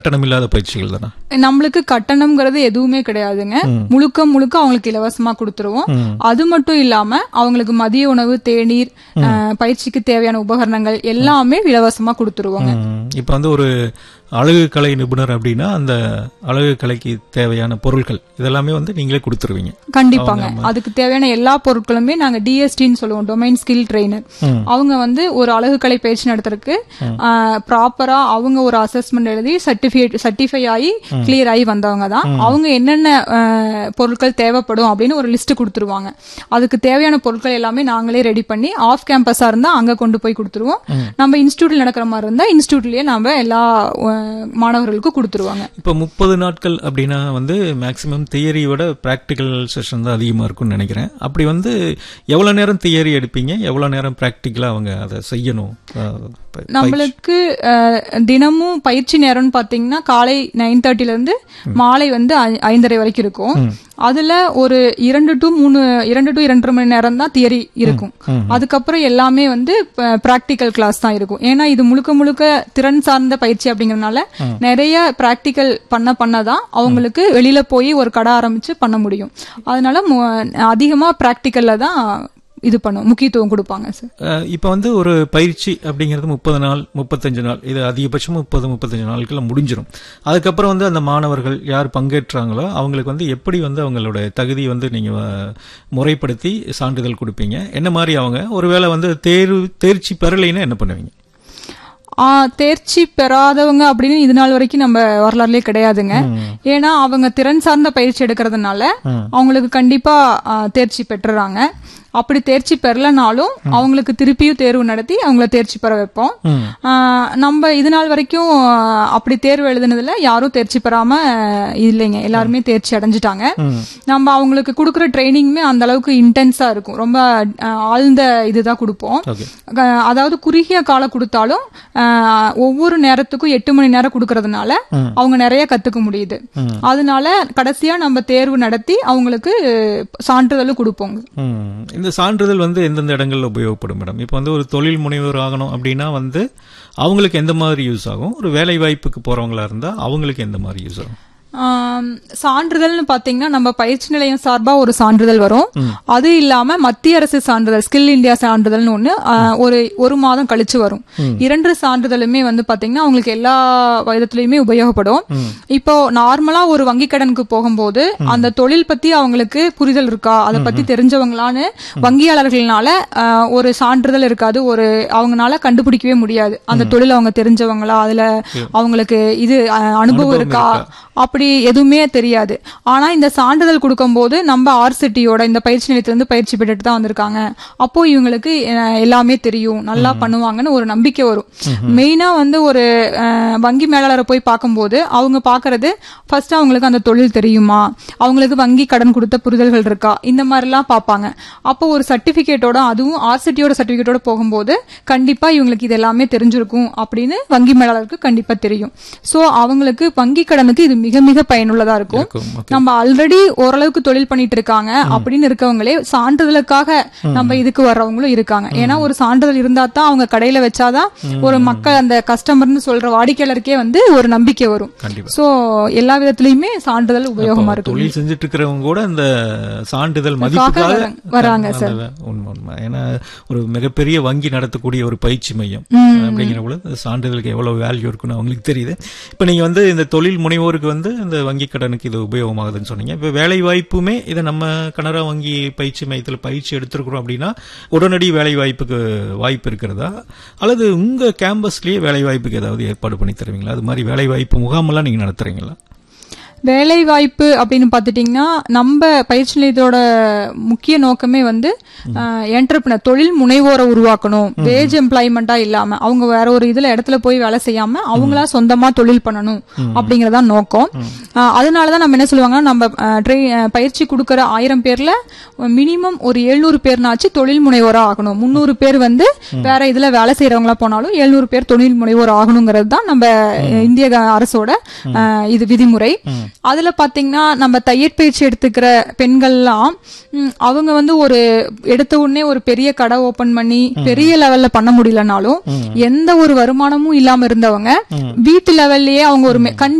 கட்டணம் இல்லாத பயிற்சிகள் தானே நம்மளுக்கு கட்டணம்ங்கிறது எதுவுமே கிடையாதுங்க முழுக்க முழுக்க அவங்களுக்கு இலவசமா கொடுத்துருவோம் அது மட்டும் இல்லாம அவங்களுக்கு மதிய உணவு தேநீர் அஹ், பயிற்சிக்கு தேவையான உபகரணங்கள் எல்லாமே இலவசமா கொடுத்துருவோங்க ம், இப்ப வந்து ஒரு அழகு கலை நிபுணர் அப்படின்னா அந்த அழகு கலைக்கு தேவையான பொருட்கள் இதெல்லாமே வந்து நீங்களே கொடுத்துருவீங்க கண்டிப்பாங்க அதுக்கு தேவையான எல்லா பொருட்களுமே நாங்க டிஎஸ்டின்னு சொல்லுவோம் டொமைன் ஸ்கில் ட்ரெயினர் அவங்க வந்து ஒரு அழகு கலை பயிற்சி நடத்துறதுக்கு ப்ராப்பரா அவங்க ஒரு அசஸ்மெண்ட் எழுதி சர்டிபிகேட் சர்டிஃபை ஆகி கிளியர் ஆகி வந்தவங்க தான் அவங்க என்னென்ன அஹ், பொருட்கள் தேவைப்படும் அப்படின்னு ஒரு லிஸ்ட் கொடுத்துருவாங்க அதுக்கு தேவையான பொருட்கள் எல்லாமே நாங்களே ரெடி பண்ணி ஆஃப் கேம்பஸா இருந்தா அங்க கொண்டு போய் கொடுத்துருவோம் நம்ம இன்ஸ்டியூட்ல நடக்கிற மாதிரி இருந்தா இன்ஸ்டியூட்லயே நம்ம எல்லா அஹ், மாணவர்களுக்கும் கொடுத்துருவாங்க இப்ப முப்பது நாட்கள் அப்படின்னா வந்து மேக்சிமம் தியரியோட பிராக்டிக்கல் செஷன் தான் அதிகமா இருக்கும்னு நினைக்கிறேன் அப்படி வந்து எவ்வளவு நேரம் தியரி எடுப்பீங்க எவ்வளவு நேரம் பிராக்டிக்கலா அவங்க அதை செய்யணும் அஹ், ப- நம்மளுக்கு அஹ், தினமும் பயிற்சி நேரம்னு பாத்தீங்கன்னா காலை நைன் தேர்ட்டில இருந்து மாலை வந்து ஐ- ஐந்தரை வரைக்கும் இருக்கும் அதுல ஒரு இரண்டு டு மூணு இரண்டு டு இரண்டரை மணி நேரம் தான் தியரி இருக்கும் அதுக்கப்புறம் எல்லாமே வந்து பிராக்டிக்கல் கிளாஸ் தான் இருக்கும் ஏன்னா இது முழுக்க முழுக்க திறன் சார்ந்த பயிற்சி அப்படிங்கறதுனால நிறைய பிராக்டிக்கல் பண்ண பண்ணதான் அவங்களுக்கு வெளியில போய் ஒரு கடை ஆரம்பிச்சு பண்ண முடியும் அதனால மு- அதிகமா பிராக்டிக்கல்ல தான் இது பண்ணும் முக்கியத்துவம் கொடுப்பாங்க சார் அஹ், இப்ப வந்து ஒரு பயிற்சி அப்படிங்கிறது முப்பது நாள் முப்பத்தஞ்சு நாள் இது அதிகபட்சம் முப்பது முப்பத்தஞ்சு நாட்கள்ல முடிஞ்சிடும் அதுக்கப்புறம் வந்து அந்த மாணவர்கள் யார் பங்கேற்றாங்களோ அவங்களுக்கு வந்து எப்படி வந்து அவங்களோட தகுதி வந்து நீங்க அஹ், முறைப்படுத்தி சான்றிதழ் கொடுப்பீங்க என்ன மாதிரி அவங்க ஒருவேளை வந்து தேர்வு தேர்ச்சி பெறலைன்னா என்ன பண்ணுவீங்க ஆ, தேர்ச்சி பெறாதவங்க அப்படின்னு இது நாள் வரைக்கும் நம்ம வரலாறுலயே கிடையாதுங்க ஏன்னா அவங்க திறன் சார்ந்த பயிற்சி எடுக்கிறதுனால அவங்களுக்கு கண்டிப்பா ஆ, தேர்ச்சி பெற்றுறாங்க அப்படி தேர்ச்சி பெறலனாலும் அவங்களுக்கு திருப்பியும் தேர்வு நடத்தி அவங்கள தேர்ச்சி பெற வைப்போம் ஆ, நம்ம இது நாள் வரைக்கும் ஆ, அப்படி தேர்வு எழுதுனதுல யாரும் தேர்ச்சி பெறாம இல்லைங்க எல்லாருமே தேர்ச்சி அடைஞ்சிட்டாங்க நம்ம அவங்களுக்கு கொடுக்குற ட்ரைனிங்குமே அந்த அளவுக்கு இன்டென்ஸா இருக்கும் ரொம்ப ஆ, ஆழ்ந்த இதுதான் கொடுப்போம் ஓகே அஹ் அதாவது குறுகிய காலம் கொடுத்தாலும் அஹ், ஒவ்வொரு நேரத்துக்கும் எட்டு மணி நேரம் கொடுக்கறதுனால அவங்க நிறைய கத்துக்க முடியுது அதனால கடைசியா நம்ம தேர்வு நடத்தி அவங்களுக்கு சான்றிதழும் கொடுப்போங்க ம். இந்த சான்றிதழ் வந்து எந்தெந்த இடங்கள்ல உபயோகப்படும் மேடம் இப்போ வந்து ஒரு தொழில் முனைவர் ஆகணும் அப்படின்னா வந்து அவங்களுக்கு எந்த மாதிரி யூஸ் ஆகும் ஒரு வேலை வாய்ப்புக்கு போறவங்களா இருந்தா அவங்களுக்கு எந்த மாதிரி யூஸ் ஆகும் ஆம், சான்றிதழ்னு பாத்தீங்கன்னா நம்ம பயிற்சி நிலையம் சார்பா ஒரு சான்றிதழ் வரும் அது இல்லாம மத்திய அரசு சான்றிதழ் ஸ்கில் இந்தியா சான்றிதழ்னு ஒண்ணு ஆஹ், ஒரு ஒரு மாதம் கழிச்சு வரும் இரண்டு சான்றிதழுமே வந்து பாத்தீங்கன்னா அவங்களுக்கு எல்லா விதத்திலயுமே உபயோகப்படும் இப்போ நார்மலா ஒரு வங்கி கடனுக்கு போகும்போது அந்த தொழில் பத்தி அவங்களுக்கு புரிதல் இருக்கா அதை பத்தி தெரிஞ்சவங்களான்னு வங்கியாளர்கள்னால ஆஹ், ஒரு சான்றிதழ் இருக்காது ஒரு அவங்கனால கண்டுபிடிக்கவே முடியாது அந்த தொழில் அவங்க தெரிஞ்சவங்களா அதுல அவங்களுக்கு இது ஆஹ், அனுபவம் இருக்கா அப்படி எதுவுமே தெரியாது ஆனா இந்த சான்றிதழ் கொடுக்கும்போது நம்ம ஆர்சிட்டியோட இந்த பயிற்சி நிலையத்திலிருந்து பயிற்சி பெற்றுட்டு தான் வந்திருக்காங்க அப்போ இவங்களுக்கு அஹ், எல்லாமே தெரியும் நல்லா பண்ணுவாங்கன்னு ஒரு நம்பிக்கை வரும் மெயினா வந்து ஒரு அஹ், வங்கி மேலாளரை போய் பார்க்கும்போது அவங்க பாக்குறது ஃபர்ஸ்ட் அவங்களுக்கு அந்த தொழில் தெரியுமா அவங்களுக்கு வங்கி கடன் கொடுத்த புரிதல்கள் இருக்கா இந்த மாதிரிலாம் பார்ப்பாங்க அப்போ ஒரு சர்டிபிகேட்டோட அதுவும் ஆர்சிட்டியோட சர்டிபிகேட்டோட போகும்போது கண்டிப்பா இவங்களுக்கு இது எல்லாமே தெரிஞ்சிருக்கும் அப்படின்னு வங்கி மேலாளருக்கு கண்டிப்பா தெரியும் சோ அவங்களுக்கு வங்கி கடனுக்கு இது மிக மிக பயனுள்ளதா இருக்கும் இருக்கும். Okay. நம்ம ஆல்ரெடி ஓரளவுக்கு தொழில் பண்ணிட்டு இருக்காங்க அப்படின்னு இருக்கவங்களே சான்றிதழுக்காக நம்ம இதுக்கு வர்றவங்களும் இருக்காங்க ஏன்னா ஒரு சான்றிதழ் இருந்தா தான் அவங்க கடையில வச்சாதான் ஒரு மக்கள் அந்த கஸ்டமர்னு சொல்ற வாடிக்கையாளருக்கே வந்து ஒரு நம்பிக்கை வரும் கண்டிப்பா சோ எல்லா விதத்திலயுமே சான்றிதழ் உபயோகமா இருக்கும் தொழில் செஞ்சுட்டு இருக்கிறவங்க கூட இந்த சான்றிதழ் மதிப்புக்காக வராங்க- வராங்க சார். அந்த உண்மை உண்மை ஏன்னா ஒரு மிகப்பெரிய வங்கி நடத்தக்கூடிய ஒரு பயிற்சி மையம் அப்படிங்கிற பொழுது இந்த சான்றிதழுக்கு எவ்வளவு வேல்யூ இருக்குன்னு அவங்களுக்கு தெரியுது இப்ப நீங்க வந்து இந்த தொழில் முனைவோருக்கு வந்து இந்த வங்கி கடனுக்கு இது உபயோகமாகுதுன்னு சொன்னீங்க இப்ப வேலை வாய்ப்புமே இதை நம்ம கனரா வங்கி பயிற்சி மையத்தில் பயிற்சி எடுத்திருக்கிறோம் அப்படின்னா உடனடி வேலை வாய்ப்புக்கு வாய்ப்பு இருக்கிறதா அல்லது உங்க கேம்பஸ்லயே வேலை வாய்ப்புக்கு ஏதாவது ஏற்பாடு பண்ணி தருவீங்களா அது மாதிரி வேலை வாய்ப்பு முகாமெல்லாம் நீங்க நடத்துறீங்களா வேலை வாய்ப்பு அப்படின்னு பார்த்துட்டீங்கன்னா நம்ம பயிற்சி நிலையத்தோட முக்கிய நோக்கமே வந்து என்டர்பிரினர் தொழில் முனைவோரை உருவாக்கணும் வேஜ் எம்ப்ளாய்மெண்டா இல்லாம அவங்க வேற ஒரு இதுல இடத்துல போய் வேலை செய்யாம அவங்களா சொந்தமா தொழில் பண்ணணும் அப்படிங்கறதா நோக்கம் ஆஹ் அதனாலதான் நம்ம என்ன சொல்லுவாங்கன்னா நம்ம ஆஹ் ட்ரை ஆஹ் பயிற்சி கொடுக்கற ஆயிரம் பேர்ல மினிமம் ஒரு எழுநூறு பேர்னாச்சு தொழில் முனைவோரா ஆகணும் முந்நூறு பேர் வந்து வேற இதுல வேலை செய்யறவங்களா போனாலும் எழுநூறு பேர் தொழில் முனைவோர் ஆகணுங்கிறது தான் நம்ம இந்திய க- அரசோட ஆஹ் இது விதிமுறை அதுல பாத்தீங்கன்னா நம்ம தையற்பயிற்சி எடுத்துக்கிற பெண்கள்லாம் ம், அவங்க வந்து ஒரு எடுத்த உடனே ஒரு பெரிய கடை ஓபன் பண்ணி பெரிய லெவல்ல பண்ண முடியலனாலும் எந்த ஒரு வருமானமும் இல்லாம இருந்தவங்க வீட்டு லெவல்லயே அவங்க ஒரு மெ- கண்